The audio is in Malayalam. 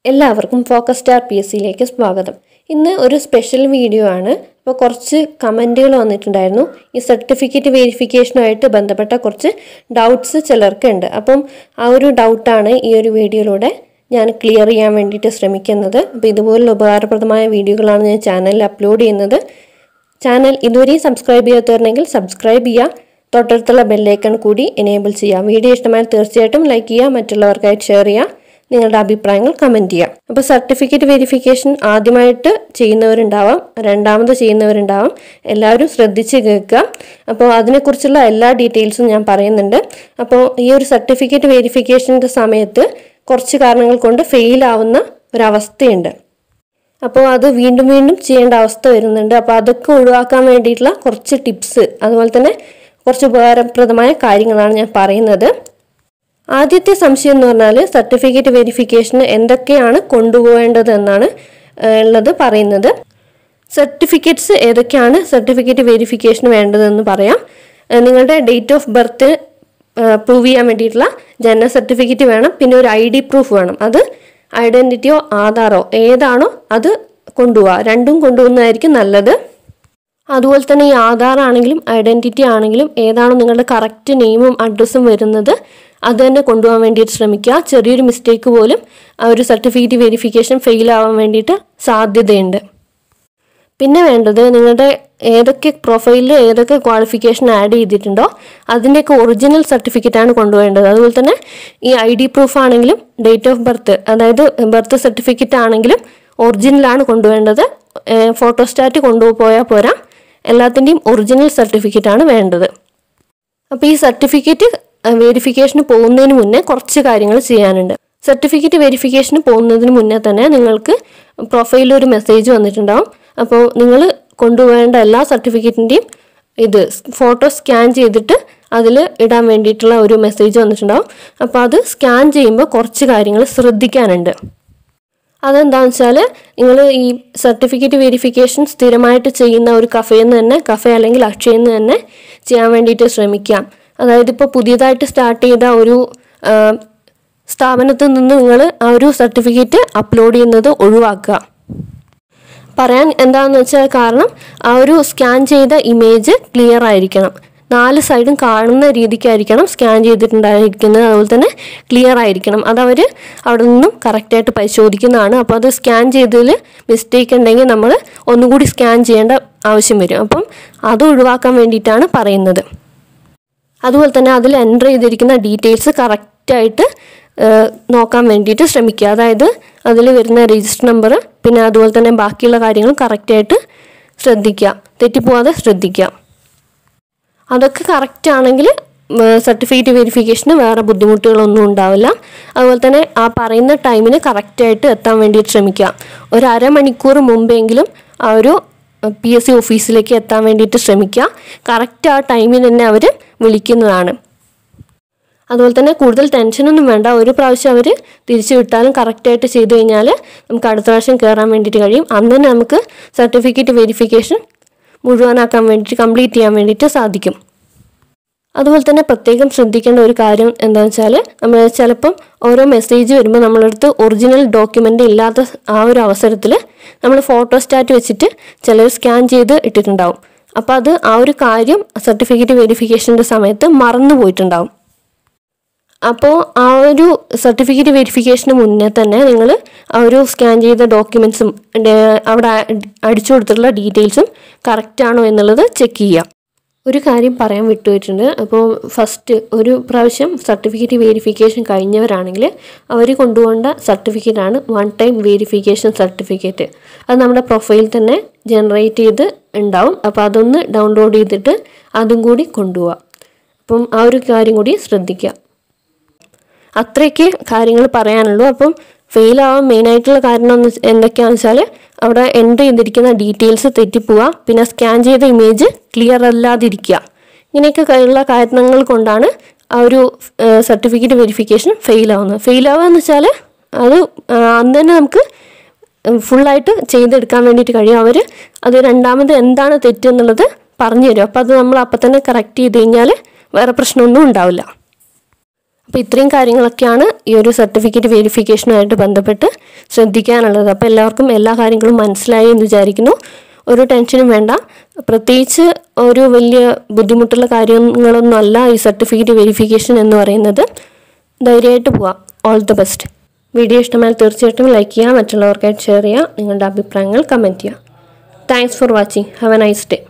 എല്ലാവർക്കും ഫോക്കസ് സ്റ്റാർ പി എസ് സിയിലേക്ക് സ്വാഗതം ഇന്ന് ഒരു സ്പെഷ്യൽ വീഡിയോ ആണ് അപ്പോൾ കുറച്ച് കമൻറ്റുകൾ വന്നിട്ടുണ്ടായിരുന്നു ഈ സർട്ടിഫിക്കറ്റ് വെരിഫിക്കേഷനുമായിട്ട് ബന്ധപ്പെട്ട കുറച്ച് ഡൗട്ട്സ് ചിലർക്ക് ഉണ്ട് അപ്പം ആ ഒരു ഡൗട്ടാണ് ഈ ഒരു വീഡിയോയിലൂടെ ഞാൻ ക്ലിയർ ചെയ്യാൻ വേണ്ടിയിട്ട് ശ്രമിക്കുന്നത് അപ്പോൾ ഇതുപോലുള്ള ഉപകാരപ്രദമായ വീഡിയോകളാണ് ഞാൻ ചാനലിൽ അപ്ലോഡ് ചെയ്യുന്നത് ചാനൽ ഇതുവരെയും സബ്സ്ക്രൈബ് ചെയ്യാത്തവരുണ്ടെങ്കിൽ സബ്സ്ക്രൈബ് ചെയ്യുക തൊട്ടടുത്തുള്ള ബെല്ലൈക്കൺ കൂടി എനേബിൾ ചെയ്യുക വീഡിയോ ഇഷ്ടമായാൽ തീർച്ചയായിട്ടും ലൈക്ക് ചെയ്യുക മറ്റുള്ളവർക്കായിട്ട് ഷെയർ ചെയ്യുക നിങ്ങളുടെ അഭിപ്രായങ്ങൾ കമൻറ്റ് ചെയ്യാം അപ്പോൾ സർട്ടിഫിക്കറ്റ് വെരിഫിക്കേഷൻ ആദ്യമായിട്ട് ചെയ്യുന്നവരുണ്ടാവാം രണ്ടാമത് ചെയ്യുന്നവരുണ്ടാവാം എല്ലാവരും ശ്രദ്ധിച്ച് കേൾക്കുക അപ്പോൾ അതിനെക്കുറിച്ചുള്ള എല്ലാ ഡീറ്റെയിൽസും ഞാൻ പറയുന്നുണ്ട് അപ്പോൾ ഈ ഒരു സർട്ടിഫിക്കറ്റ് വെരിഫിക്കേഷൻ്റെ സമയത്ത് കുറച്ച് കാരണങ്ങൾ കൊണ്ട് ഫെയിൽ ആവുന്ന ഒരവസ്ഥയുണ്ട് അപ്പോൾ അത് വീണ്ടും വീണ്ടും ചെയ്യേണ്ട അവസ്ഥ വരുന്നുണ്ട് അപ്പോൾ അതൊക്കെ ഒഴിവാക്കാൻ വേണ്ടിയിട്ടുള്ള കുറച്ച് ടിപ്സ് അതുപോലെ തന്നെ കുറച്ച് ഉപകാരപ്രദമായ കാര്യങ്ങളാണ് ഞാൻ പറയുന്നത് ആദ്യത്തെ സംശയം എന്ന് പറഞ്ഞാൽ സർട്ടിഫിക്കറ്റ് വെരിഫിക്കേഷന് എന്തൊക്കെയാണ് കൊണ്ടുപോകേണ്ടത് എന്നാണ് ഏഹ്, ഉള്ളത് പറയുന്നത് സർട്ടിഫിക്കറ്റ്സ് ഏതൊക്കെയാണ് സർട്ടിഫിക്കറ്റ് വെരിഫിക്കേഷന് വേണ്ടതെന്ന് പറയാം ഏഹ്, നിങ്ങളുടെ ഡേറ്റ് ഓഫ് ബർത്ത് പ്രൂവ് ചെയ്യാൻ വേണ്ടിയിട്ടുള്ള ജനന സർട്ടിഫിക്കറ്റ് വേണം പിന്നെ ഒരു ഐ ഡി പ്രൂഫ് വേണം അത് ഐഡൻറ്റിറ്റിയോ ആധാറോ ഏതാണോ അത് കൊണ്ടുപോവുക രണ്ടും കൊണ്ടുപോകുന്നതായിരിക്കും നല്ലത് അതുപോലെ തന്നെ ഈ ആധാർ ആണെങ്കിലും ഐഡൻറ്റിറ്റി ആണെങ്കിലും ഏതാണോ നിങ്ങളുടെ കറക്റ്റ് നെയിമും അഡ്രസ്സും വരുന്നത് അത് തന്നെ കൊണ്ടുപോകാൻ വേണ്ടിയിട്ട് ശ്രമിക്കുക ചെറിയൊരു മിസ്റ്റേക്ക് പോലും ആ ഒരു സർട്ടിഫിക്കറ്റ് വെരിഫിക്കേഷൻ ഫെയിൽ ആവാൻ വേണ്ടിയിട്ട് സാധ്യതയുണ്ട് പിന്നെ വേണ്ടത് നിങ്ങളുടെ ഏതൊക്കെ പ്രൊഫൈലിൽ ഏതൊക്കെ ക്വാളിഫിക്കേഷൻ ആഡ് ചെയ്തിട്ടുണ്ടോ അതിൻ്റെയൊക്കെ ഒറിജിനൽ സർട്ടിഫിക്കറ്റ് ആണ് കൊണ്ടുപോകേണ്ടത് അതുപോലെ തന്നെ ഈ ഐ ഡി പ്രൂഫ് ആണെങ്കിലും ഡേറ്റ് ഓഫ് ബർത്ത് അതായത് ബർത്ത് സർട്ടിഫിക്കറ്റ് ആണെങ്കിലും ഒറിജിനലാണ് കൊണ്ടുവേണ്ടത് ഫോട്ടോസ്റ്റാറ്റ് കൊണ്ടുപോയാൽ പോരാ എല്ലാത്തിൻ്റെയും ഒറിജിനൽ സർട്ടിഫിക്കറ്റ് ആണ് വേണ്ടത് അപ്പോൾ ഈ സർട്ടിഫിക്കറ്റ് വെരിഫിക്കേഷന് പോകുന്നതിന് മുന്നേ കുറച്ച് കാര്യങ്ങൾ ചെയ്യാനുണ്ട് സർട്ടിഫിക്കറ്റ് വെരിഫിക്കേഷന് പോകുന്നതിന് മുന്നേ തന്നെ നിങ്ങൾക്ക് പ്രൊഫൈലിൽ ഒരു മെസ്സേജ് വന്നിട്ടുണ്ടാവും അപ്പോൾ നിങ്ങൾ കൊണ്ടുപോകേണ്ട എല്ലാ സർട്ടിഫിക്കറ്റിൻ്റെയും ഇത് ഫോട്ടോ സ്കാൻ ചെയ്തിട്ട് അതിൽ ഇടാൻ വേണ്ടിയിട്ടുള്ള ഒരു മെസ്സേജ് വന്നിട്ടുണ്ടാവും അപ്പോൾ അത് സ്കാൻ ചെയ്യുമ്പോൾ കുറച്ച് കാര്യങ്ങൾ ശ്രദ്ധിക്കാനുണ്ട് അതെന്താണെന്ന് വെച്ചാൽ നിങ്ങൾ ഈ സർട്ടിഫിക്കറ്റ് വെരിഫിക്കേഷൻ സ്ഥിരമായിട്ട് ചെയ്യുന്ന ഒരു കഫേയിൽ നിന്ന് തന്നെ കഫേ അല്ലെങ്കിൽ അക്ഷയിൽ നിന്ന് തന്നെ ചെയ്യാൻ വേണ്ടിയിട്ട് ശ്രമിക്കാം അതായത് ഇപ്പോൾ പുതിയതായിട്ട് സ്റ്റാർട്ട് ചെയ്ത ഒരു ആ, സ്ഥാപനത്തിൽ നിന്ന് നിങ്ങൾ ആ ഒരു സർട്ടിഫിക്കറ്റ് അപ്ലോഡ് ചെയ്യുന്നത് ഒഴിവാക്കുക പറയാൻ എന്താണെന്ന് വെച്ചാൽ കാരണം ആ ഒരു സ്കാൻ ചെയ്ത ഇമേജ് ക്ലിയർ ആയിരിക്കണം നാല് സൈഡും കാണുന്ന രീതിക്കായിരിക്കണം സ്കാൻ ചെയ്തിട്ടുണ്ടായിരിക്കുന്നത് അതുപോലെ തന്നെ ക്ലിയർ ആയിരിക്കണം അതവർ അവിടെ നിന്നും കറക്റ്റായിട്ട് പരിശോധിക്കുന്നതാണ് അപ്പോൾ അത് സ്കാൻ ചെയ്തതിൽ മിസ്റ്റേക്ക് ഉണ്ടെങ്കിൽ നമ്മൾ ഒന്നുകൂടി സ്കാൻ ചെയ്യേണ്ട ആവശ്യം വരും അപ്പം അത് ഒഴിവാക്കാൻ വേണ്ടിയിട്ടാണ് പറയുന്നത് അതുപോലെ തന്നെ അതിൽ എൻ്റർ ചെയ്തിരിക്കുന്ന ഡീറ്റെയിൽസ് കറക്റ്റായിട്ട് നോക്കാൻ വേണ്ടിയിട്ട് ശ്രമിക്കുക അതായത് അതിൽ വരുന്ന രജിസ്റ്റർ നമ്പർ പിന്നെ അതുപോലെ തന്നെ ബാക്കിയുള്ള കാര്യങ്ങൾ കറക്റ്റായിട്ട് ശ്രദ്ധിക്കുക തെറ്റിപ്പോവാതെ ശ്രദ്ധിക്കുക അതൊക്കെ കറക്റ്റ് ആണെങ്കിൽ സർട്ടിഫിക്കറ്റ് വെരിഫിക്കേഷന് വേറെ ബുദ്ധിമുട്ടുകളൊന്നും ഉണ്ടാവില്ല അതുപോലെ തന്നെ ആ പറയുന്ന ടൈമിന് കറക്റ്റായിട്ട് എത്താൻ വേണ്ടിയിട്ട് ശ്രമിക്കുക ഒരു അരമണിക്കൂർ മുമ്പെങ്കിലും ആ ഒരു പി എസ് സി ഓഫീസിലേക്ക് എത്താൻ വേണ്ടിയിട്ട് ശ്രമിക്കുക കറക്റ്റ് ആ ടൈമിന് തന്നെ അവർ വിളിക്കുന്നതാണ് അതുപോലെ തന്നെ കൂടുതൽ ടെൻഷനൊന്നും വേണ്ട ഒരു പ്രാവശ്യം അവർ തിരിച്ചു വിട്ടാലും കറക്റ്റായിട്ട് ചെയ്തു കഴിഞ്ഞാൽ നമുക്ക് അടുത്ത പ്രാവശ്യം കയറാൻ വേണ്ടിയിട്ട് കഴിയും അന്ന് തന്നെ നമുക്ക് സർട്ടിഫിക്കറ്റ് വെരിഫിക്കേഷൻ മുഴുവനാക്കാൻ വേണ്ടിയിട്ട് കംപ്ലീറ്റ് ചെയ്യാൻ വേണ്ടിയിട്ട് സാധിക്കും അതുപോലെ തന്നെ പ്രത്യേകം ശ്രദ്ധിക്കേണ്ട ഒരു കാര്യം എന്താണെന്ന് വെച്ചാൽ നമ്മൾ ചിലപ്പം ഓരോ മെസ്സേജ് വരുമ്പോൾ നമ്മളടുത്ത് ഒറിജിനൽ ഡോക്യുമെൻ്റ് ഇല്ലാത്ത ആ ഒരു അവസരത്തിൽ നമ്മൾ ഫോട്ടോസ്റ്റാറ്റ് വെച്ചിട്ട് ചിലർ സ്കാൻ ചെയ്ത് ഇട്ടിട്ടുണ്ടാവും അപ്പോൾ അത് ആ ഒരു കാര്യം സർട്ടിഫിക്കറ്റ് വെരിഫിക്കേഷൻ്റെ സമയത്ത് മറന്നു പോയിട്ടുണ്ടാവും അപ്പോൾ ആ ഒരു സർട്ടിഫിക്കറ്റ് വെരിഫിക്കേഷന് മുന്നേ തന്നെ നിങ്ങൾ ആ ഒരു സ്കാൻ ചെയ്ത ഡോക്യുമെൻസും അവിടെ അടിച്ചു കൊടുത്തിട്ടുള്ള ഡീറ്റെയിൽസും കറക്റ്റ് ആണോ എന്നുള്ളത് ചെക്ക് ചെയ്യാം ഒരു കാര്യം പറയാൻ വിട്ടുപോയിട്ടുണ്ട് അപ്പോൾ ഫസ്റ്റ് ഒരു പ്രാവശ്യം സർട്ടിഫിക്കറ്റ് വെരിഫിക്കേഷൻ കഴിഞ്ഞവരാണെങ്കിൽ അവർ കൊണ്ടുപോകേണ്ട സർട്ടിഫിക്കറ്റാണ് വൺ ടൈം വെരിഫിക്കേഷൻ സർട്ടിഫിക്കറ്റ് അത് നമ്മുടെ പ്രൊഫൈൽ തന്നെ ജനറേറ്റ് ചെയ്ത് ഉണ്ടാവും അപ്പോൾ അതൊന്ന് ഡൗൺലോഡ് ചെയ്തിട്ട് അതും കൂടി കൊണ്ടുപോവാം അപ്പം ആ ഒരു കാര്യം കൂടി ശ്രദ്ധിക്കുക അത്രയൊക്കെ കാര്യങ്ങൾ പറയാനുള്ളൂ അപ്പം ഫെയിൽ ആവാൻ മെയിനായിട്ടുള്ള കാരണം എന്ന് വെച്ച- എന്തൊക്കെയാണെന്ന് വെച്ചാൽ അവിടെ എൻ്റർ ചെയ്തിരിക്കുന്ന ഡീറ്റെയിൽസ് തെറ്റിപ്പോവുക പിന്നെ സ്കാൻ ചെയ്ത ഇമേജ് ക്ലിയർ അല്ലാതിരിക്കുക ഇങ്ങനെയൊക്കെ ഉള്ള കാരണങ്ങൾ കൊണ്ടാണ് ആ ഒരു സർട്ടിഫിക്കറ്റ് വെരിഫിക്കേഷൻ ഫെയിൽ ആവുന്നത് ഫെയിൽ ആവുക എന്ന് വെച്ചാൽ അത് ആ, അന്ന് തന്നെ നമുക്ക് ഫുള്ളായിട്ട് ചെയ്തെടുക്കാൻ വേണ്ടിയിട്ട് കഴിയും അവർ അത് രണ്ടാമത് എന്താണ് തെറ്റ് എന്നുള്ളത് പറഞ്ഞു തരും അപ്പോൾ അത് നമ്മൾ അപ്പം തന്നെ കറക്റ്റ് ചെയ്ത് കഴിഞ്ഞാൽ വേറെ പ്രശ്നമൊന്നും ഉണ്ടാവില്ല അപ്പോൾ ഇത്രയും കാര്യങ്ങളൊക്കെയാണ് ഈ ഒരു സർട്ടിഫിക്കറ്റ് വെരിഫിക്കേഷനുമായിട്ട് ബന്ധപ്പെട്ട് ശ്രദ്ധിക്കാനുള്ളത് അപ്പോൾ എല്ലാവർക്കും എല്ലാ കാര്യങ്ങളും മനസ്സിലായി എന്ന് വിചാരിക്കുന്നു ഒരു ടെൻഷനും വേണ്ട പ്രത്യേകിച്ച് ഒരു വലിയ ബുദ്ധിമുട്ടുള്ള കാര്യങ്ങളൊന്നും അല്ല ഈ സർട്ടിഫിക്കറ്റ് വെരിഫിക്കേഷൻ എന്ന് പറയുന്നത് ധൈര്യമായിട്ട് പോവാം ഓൾ ദ ബെസ്റ്റ് വീഡിയോ ഇഷ്ടമായാൽ തീർച്ചയായിട്ടും ലൈക്ക് ചെയ്യുക മറ്റുള്ളവർക്കായിട്ട് ഷെയർ ചെയ്യുക നിങ്ങളുടെ അഭിപ്രായങ്ങൾ കമൻറ്റ് ചെയ്യുക thanks for watching have a nice day